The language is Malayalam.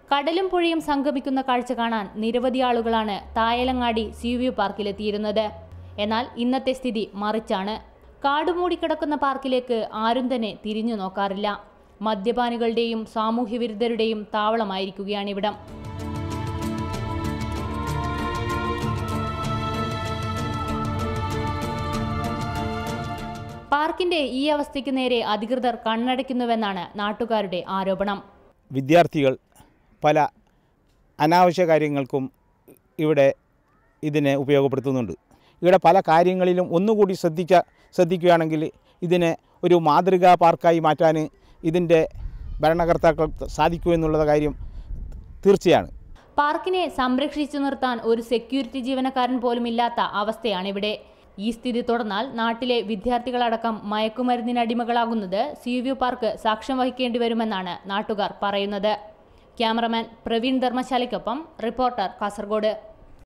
കടലും പുഴയും സംഗമിക്കുന്ന കാഴ്ച കാണാൻ നിരവധി ആളുകളാണ് തായലങ്ങാടി സീവ്യൂ പാർക്കിലെത്തിയിരുന്നത് എന്നാൽ ഇന്നത്തെ സ്ഥിതി മറിച്ചാണ് കാടുമൂടിക്കിടക്കുന്ന പാർക്കിലേക്ക് ആരും തന്നെ തിരിഞ്ഞു നോക്കാറില്ല മദ്യപാനികളുടെയും സാമൂഹ്യവിരുദ്ധരുടെയും താവളമായിരിക്കുകയാണിവിടം പാർക്കിന്റെ ഈ അവസ്ഥയ്ക്ക് നേരെ അധികൃതർ കണ്ണടയ്ക്കുന്നുവെന്നാണ് നാട്ടുകാരുടെ ആരോപണം വിദ്യാർത്ഥികൾ പല അനാവശ്യ കാര്യങ്ങൾക്കും ഇവിടെ ഇതിനെ ഉപയോഗപ്പെടുത്തുന്നുണ്ട് ഇവിടെ പല കാര്യങ്ങളിലും ഒന്നുകൂടി ശ്രദ്ധിക്ക ശ്രദ്ധിക്കുകയാണെങ്കിൽ ഇതിനെ ഒരു മാതൃകാ പാർക്കായി മാറ്റാൻ ഇതിൻ്റെ ഭരണകർത്താക്കൾ സാധിക്കുമെന്നുള്ള കാര്യം തീർച്ചയാണ് പാർക്കിനെ സംരക്ഷിച്ചു നിർത്താൻ ഒരു സെക്യൂരിറ്റി ജീവനക്കാരൻ പോലും ഇല്ലാത്ത അവസ്ഥയാണിവിടെ ഈ സ്ഥിതി തുടർന്നാൽ നാട്ടിലെ വിദ്യാർത്ഥികളടക്കം മയക്കുമരുന്നിനടിമകളാകുന്നത് സീവ്യൂ പാർക്ക് സാക്ഷ്യം വഹിക്കേണ്ടി വരുമെന്നാണ് നാട്ടുകാർ പറയുന്നത് ക്യാമറമാൻ പ്രവീൺ ധർമ്മശാലയ്ക്കൊപ്പം റിപ്പോർട്ടർ കാസർഗോഡ്